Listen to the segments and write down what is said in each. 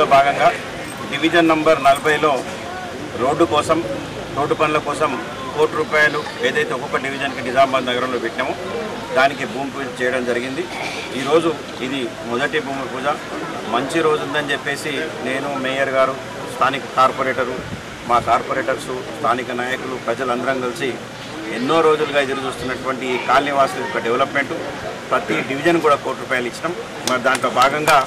అందులో భాగంగా division number నలభైలో రోడ్డు కోసం రోడ్డు పనుల కోసం కోటి రూపాయలు ఏదైతే ఒక్కొక్క డివిజన్కి నిజామాబాద్ నగరంలో పెట్టినామో దానికి భూమి పూజ చేయడం జరిగింది ఈరోజు ఇది మొదటి భూమి పూజ మంచి రోజు ఉందని చెప్పేసి నేను మేయర్ గారు స్థానిక కార్పొరేటరు మా కార్పొరేటర్స్ స్థానిక నాయకులు ప్రజలందరం కలిసి ఎన్నో రోజులుగా ఎదురు చూస్తున్నటువంటి ఈ కాలనీవాసుల యొక్క డెవలప్మెంట్ ప్రతి డివిజన్ కూడా కోటి రూపాయలు ఇచ్చినాం మరి దాంట్లో భాగంగా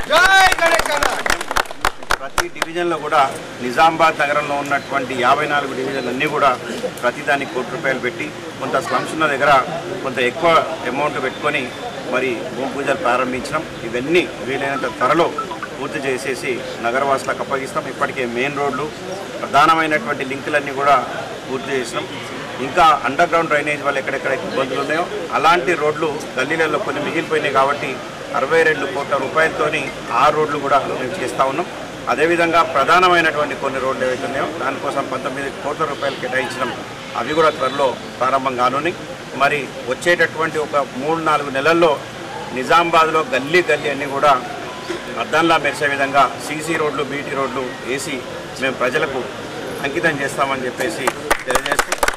ప్రతి డివిజన్లో కూడా నిజామాబాద్ నగరంలో ఉన్నటువంటి యాభై నాలుగు డివిజన్లు అన్నీ కూడా ప్రతి దానికి కోటి రూపాయలు పెట్టి కొంత స్లమ్స్ ఉన్న దగ్గర కొంత ఎక్కువ అమౌంట్ పెట్టుకొని మరి భూమి పూజలు ప్రారంభించినాం ఇవన్నీ వీలైనంత త్వరలో పూర్తి చేసేసి నగరవాసులకు అప్పగిస్తాం ఇప్పటికే మెయిన్ రోడ్లు ప్రధానమైనటువంటి లింకులన్నీ కూడా పూర్తి చేసినాం ఇంకా అండర్ గ్రౌండ్ డ్రైనేజ్ వల్ల ఎక్కడెక్కడ ఇబ్బందులు ఉన్నాయో అలాంటి రోడ్లు గల్లీలలో కొన్ని మిగిలిపోయినాయి కాబట్టి అరవై రెండు కోట్ల రూపాయలతోని ఆ రోడ్లు కూడా మేము చేస్తూ ఉన్నాం అదేవిధంగా ప్రధానమైనటువంటి కొన్ని రోడ్లు ఏవైతే ఉన్నాయో దానికోసం పంతొమ్మిది కోట్ల రూపాయలు కేటాయించడం అవి కూడా త్వరలో ప్రారంభం కానున్నాయి మరి వచ్చేటటువంటి ఒక మూడు నాలుగు నెలల్లో నిజామాబాద్లో గల్లీ గల్లీ అన్నీ కూడా అద్దంలా మెరిసే విధంగా సీసీ రోడ్లు బీటీ రోడ్లు వేసి మేము ప్రజలకు అంకితం చేస్తామని చెప్పేసి తెలియజేస్తూ